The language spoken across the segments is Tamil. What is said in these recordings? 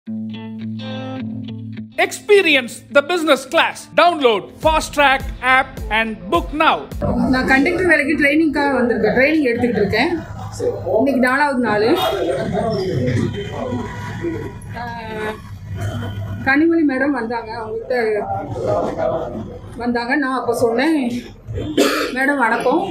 Experience the business class. Download Fast Track app and book now. நான் கண்டக்டர் வேலைக்கு ட்ரைனிங்காக வந்திருக்கேன் ட்ரைனிங் எடுத்துக்கிட்டு இருக்கேன் இன்னைக்கு நாலாவது நாள் ஆஹ், கனிமொழி மேடம் வந்தாங்க அவங்ககிட்ட வந்தாங்க நான் அப்போ சொன்னேன் மேடம் வணக்கம்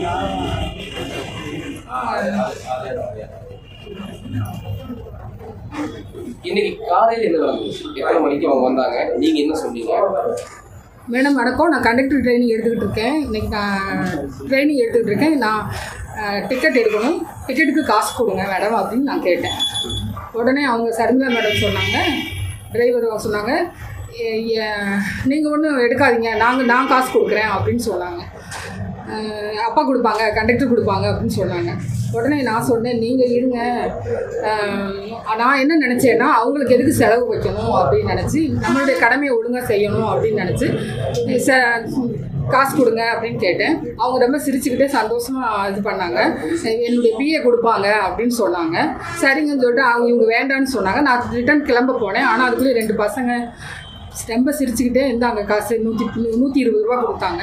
இன்னைக்கு காலையில என்ன நடந்துச்சு எத்தனை மணிக்கு அவங்க வந்தாங்க நீங்க என்ன சொன்னீங்க மேடம் வணக்கம் நான் கண்டக்டர் ட்ரைனிங் எடுத்துக்கிட்டு இருக்கேன் இன்னைக்கு நான் ட்ரைனிங் எடுத்துக்கிட்டு இருக்கேன் நான் டிக்கெட் எடுக்கணும் டிக்கெட்டுக்கு காசு கொடுங்க மேடம் அப்படின்னு நான் கேட்டேன் உடனே அவங்க சர்மிளா மேடம் சொன்னாங்க டிரைவர் சொன்னாங்க நீங்கள் ஒன்றும் எடுக்காதீங்க நாங்கள் நான் காசு கொடுக்குறேன் அப்படின்னு சொன்னாங்க அஹ், அப்பா கொடுப்பாங்க கண்டக்டர் கொடுப்பாங்க அப்படின்னு சொன்னாங்க உடனே நான் சொன்னேன் நீங்கள் இருங்க அஹ், நான் என்ன நினச்சேன்னா அவங்களுக்கு எதுக்கு செலவு வைக்கணும் அப்படின்னு நினச்சி நம்மளுடைய கடமையை ஒழுங்காக செய்யணும் அப்படின்னு நினச்சி ச காசு கொடுங்க அப்படின்னு கேட்டேன் அவங்க ரொம்ப சிரிச்சுக்கிட்டே சந்தோஷமாக இது பண்ணாங்க என்னுடைய பிஏ கொடுப்பாங்க அப்படின்னு சொன்னாங்க சரிங்கன்னு சொல்லிட்டு அவங்க இவங்க வேண்டான்னு சொன்னாங்க நான் ரிட்டர்ன் கிளம்ப போனேன் ஆனால் அதுக்குள்ளே ரெண்டு பசங்க ரொம்ப சிரிச்சுக்கிட்டே இருந்தாங்க காசு நூற்றி நூற்றி இருபது ரூபா கொடுத்தாங்க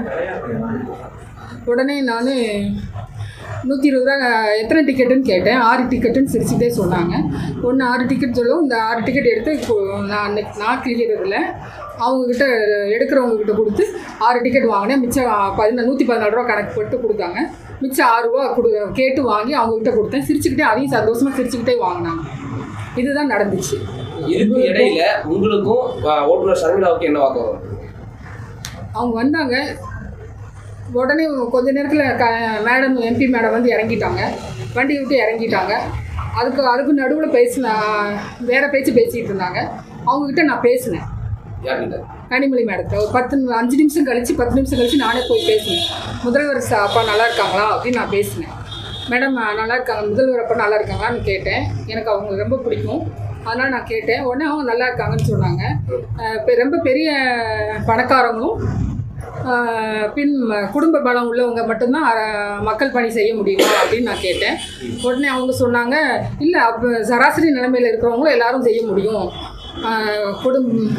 உடனே நான் நூற்றி இருபது ரூபா எத்தனை டிக்கெட்டுன்னு கேட்டேன் ஆறு டிக்கெட்டுன்னு சிரிச்சுட்டே சொன்னாங்க ஒன்று ஆறு டிக்கெட் சொல்லும் இந்த ஆறு டிக்கெட் எடுத்து இப்போ நான் அன்னைக்கு நான் கிளிக்கிறதில்ல அவங்கக்கிட்ட எடுக்கிறவங்கக்கிட்ட கொடுத்து ஆறு டிக்கெட் வாங்கினேன் மிச்சம் பதினா நூற்றி பதினாலு ரூபா கணக்கு போட்டு கொடுத்தாங்க மிச்சம் ஆறு ரூபா கொடு கேட்டு வாங்கி அவங்கக்கிட்ட கொடுத்தேன் சிரிச்சுக்கிட்டே அதையும் சந்தோஷமாக சிரிச்சுக்கிட்டே வாங்கினாங்க இதுதான் நடந்துச்சு இதுக்கு இடையில உங்களுக்கும் அஹ், ஓட்டுநர் ஷர்மிளாவுக்கு என்ன வாக்குவாதம் அவங்க வந்தாங்க உடனே கொஞ்ச நேரத்தில் க மேடம் எம்பி மேடம் வந்து இறங்கிட்டாங்க வண்டி விட்டு இறங்கிட்டாங்க அதுக்கு அதுக்கு நடுவில் பேசின வேறு பேச்சு பேசிகிட்டு இருந்தாங்க அவங்கக்கிட்ட நான் பேசினேன் யார்கிட்ட கனிமொழி மேடத்தை ஒரு பத்து நி- அஞ்சு நிமிஷம் கழித்து பத்து நிமிஷம் கழித்து நானே போய் பேசினேன் முதல்வர் ச- அப்பா நல்லா இருக்காங்களா அப்படின்னு நான் பேசினேன் மேடம் அஹ், நல்லா இருக்காங்க முதல்வர் அப்பா நல்லா இருக்காங்களான்னு கேட்டேன் எனக்கு அவங்க ரொம்ப பிடிக்கும் அதனால் நான் கேட்டேன் உடனே அவங்க நல்லா இருக்காங்கன்னு சொன்னாங்க அஹ், பெ- ரொம்ப பெரிய பணக்காரங்களும் அஹ், பின் ம- குடும்ப பலம் உள்ளவங்க மட்டும்தான் அஹ், மக்கள் பணி செய்ய முடியுமா அப்படின்னு நான் கேட்டேன் உடனே அவங்க சொன்னாங்க இல்லை அப்போ சராசரி நிலைமையில் இருக்கிறவங்களும் எல்லாரும் செய்ய முடியும் அஹ், குடும்ப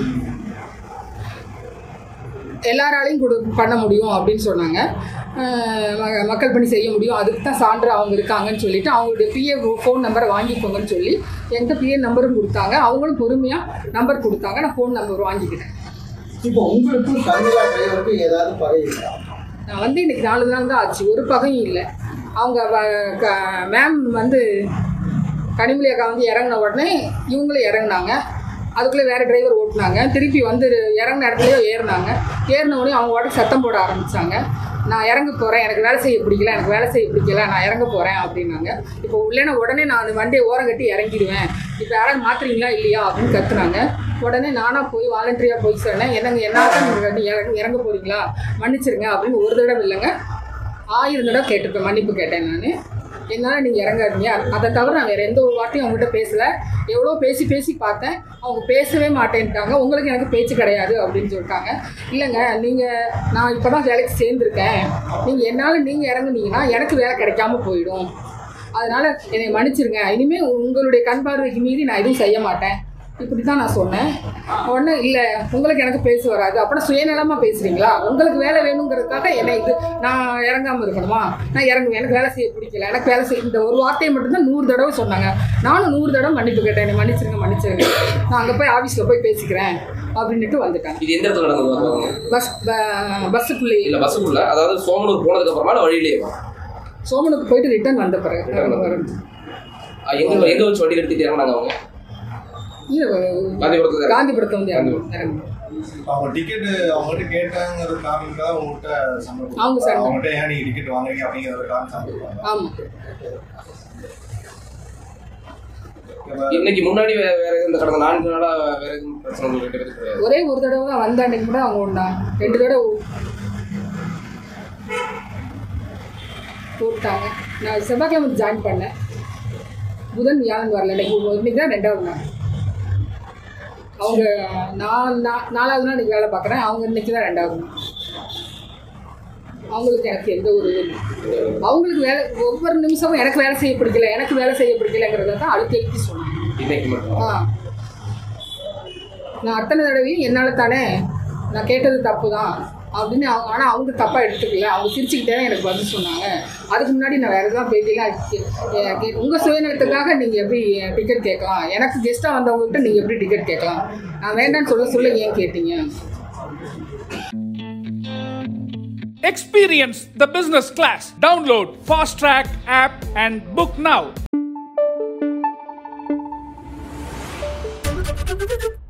எல்லாராலையும் கொடு பண்ண முடியும் அப்படின்னு சொன்னாங்க அஹ் ம- மக்கள் பணி செய்ய முடியும் அதுக்கு தான் சான்று அவங்க இருக்காங்கன்னு சொல்லிட்டு அவங்களுடைய பிஏ ஃபோன் நம்பரை வாங்கிக்கோங்கன்னு சொல்லி என்கிட்ட பிஏ நம்பரும் கொடுத்தாங்க அவங்களும் பொறுமையாக நம்பர் கொடுத்தாங்க நான் ஃபோன் நம்பர் வாங்கிக்கிட்டேன் இப்போ உங்களுக்கும் தமிழா டிரைவருக்கும் ஏதாவது பகை இருக்கா நான் வந்து இன்னைக்கு நாலு நாள் தான் ஆச்சு ஒரு பகையும் இல்லை அவங்க மேம் வந்து கனிமொழி அக்கா வந்து இறங்கின உடனே இவங்களும் இறங்குனாங்க அதுக்குள்ளே வேறு டிரைவர் ஓட்டுனாங்க திருப்பி வந்து இறங்கின இடத்துலையோ ஏறினாங்க ஏறின உடனே அவங்க வாட்டுக்கு சத்தம் போட ஆரம்பித்தாங்க நான் இறங்க போகிறேன் எனக்கு வேலை செய்ய பிடிக்கல எனக்கு வேலை செய்ய பிடிக்கல நான் இறங்க போகிறேன் அப்படின்னாங்க இப்போ உள்ளேனா உடனே நான் வண்டியை ஓரம் கட்டி இறங்கிடுவேன் இப்போ யாராவது மாற்றுறீங்களா இல்லையா அப்படின்னு கத்துனாங்க உடனே நானாக போய் வாலண்டரியாக போய் சொன்னேன் என்னங்க என்ன நீங்கள் இறங்க இறங்க போகிறீங்களா மன்னிச்சிருங்க அப்படின்னு ஒரு தடவை இல்லைங்க ஆயிரம் தடவை கேட்டிருப்பேன் மன்னிப்பு கேட்டேன் நான் என்னால் நீங்கள் இறங்காதீங்க அதை தவிர நான் வேறு எந்த ஒரு வார்த்தையும் அவங்ககிட்ட பேசலை எவ்வளோ பேசி பேசி பார்த்தேன் அவங்க பேசவே மாட்டேன்ட்டாங்க உங்களுக்கு எனக்கு பேச்சு கிடையாது அப்படின்னு சொல்லிட்டாங்க இல்லைங்க நீங்கள் நான் இப்போ தான் வேலைக்கு சேர்ந்துருக்கேன் நீங்கள் என்னால் நீங்கள் இறங்குனீங்கன்னா எனக்கு வேலை கிடைக்காம போயிடும் அதனால் என்னை மன்னிச்சிருங்க இனிமேல் உங்களுடைய கண் பார்வைக்கு மீறி நான் எதுவும் செய்ய மாட்டேன் இப்படி தான் நான் சொன்னேன் உடனே இல்லை உங்களுக்கு எனக்கு பேச வராது அப்புறம் சுயநலமாக பேசுகிறீங்களா உங்களுக்கு வேலை வேணுங்கிறதுக்காக என்னை இது நான் இறங்காமல் இருக்கணுமா நான் இறங்குவேன் எனக்கு வேலை செய்ய பிடிக்கல எனக்கு வேலை செய்ய இந்த ஒரு வார்த்தையை மட்டும்தான் நூறு தடவை சொன்னாங்க நானும் நூறு தடவை மன்னிப்பு கேட்டேன் என்னை மன்னிச்சிருங்க மன்னிச்சிருங்க நான் அங்கே போய் ஆஃபீஸில் போய் பேசிக்கிறேன் அப்படின்ட்டு வந்துட்டேன் இது எந்த இடத்துல நடந்தது வாக்குவாதம் பஸ் ப- பஸ்ஸுக்குள்ளே இல்ல பஸ்ஸுக்குள்ள அதாவது சோமனூர் போனதுக்கு அப்புறமா இல்ல வழியிலேயே சோமனுக்கு போயிட்டு ரிட்டர்ன் வந்த பிறகு அஹ், எங்க எங்க வச்சு வண்டி எடுத்துட்டு இறங்கினாங்க அவங்க இல்ல, காந்திபுரத்துல இறங்க- காந்திபுரத்தை வந்து இறங்கு இறங்கு அவங்க டிக்கெட் அவங்ககிட்ட கேட்டாங்கிற காரணத்துக்காக உங்ககிட்ட சண்டை போடுவாங்க. அவங்க சண்டை. அவங்ககிட்ட ஏன் நீங்க டிக்கெட் வாங்குறீங்க அப்படிங்கிற காரணம் சண்டை போடுவாங்க. ஆமாம் இப்ப இன்னைக்கு முன்னாடி வேற வேற எதுவும் இந்த கடந்த நான்கு நாளா வேற எதுவும் பிரச்சனை உங்களுக்கு ரெண்டு பேருக்கு கிடையாது ஒரே ஒரு தடவை தான் வந்த அன்னைக்கு கூட அவங்க ஒன்றா ரெண்டு தடவை போட்டாங்க நான் செவ்வாய்க்கிழமை ஜாயின் பண்ணேன் புதன் வியாழன் வரல இன்னைக்கு இன்னைக்கு தான் ரெண்டாவது நாள் அவங்க நான் நான் நாலாவது நாள் இன்னைக்கு வேலை பார்க்குறேன் அவங்க இன்னைக்கு தான் ரெண்டாவது நாள் அவங்களுக்கு எனக்கு எந்த ஒரு இதுவும் இல்லை. அவங்களுக்கு வேலை ஒவ்வொரு நிமிஷமும் எனக்கு வேலை செய்ய பிடிக்கல எனக்கு வேலை செய்ய பிடிக்கலங்கிறத தான் அழுத்தி அழுத்தி சொன்னாங்க இன்னைக்கு மட்டும் ஆ நான் அத்தனை தடவையும் என்னால் தானே நான் கேட்டது தப்பு தான் அப்படின்னு அவங்க ஆனால் அவங்க தப்பாக எடுத்துக்கல அவங்க சிரிச்சுக்கிட்டே தான் எனக்கு பதில் சொன்னாங்க அதுக்கு முன்னாடி நான் வேறு எதாவது பேட்டிலாம் கே உங்கள் சுயநலத்துக்காக நீங்கள் எப்படி டிக்கெட் கேட்கலாம் எனக்கு கெஸ்ட்டாக வந்தவங்ககிட்ட நீங்கள் எப்படி டிக்கெட் கேட்கலாம் நான் வேண்டாம்னு சொல்ல சொல்ல ஏன் கேட்டீங்க Experience the business class. Download Fast Track app and book now.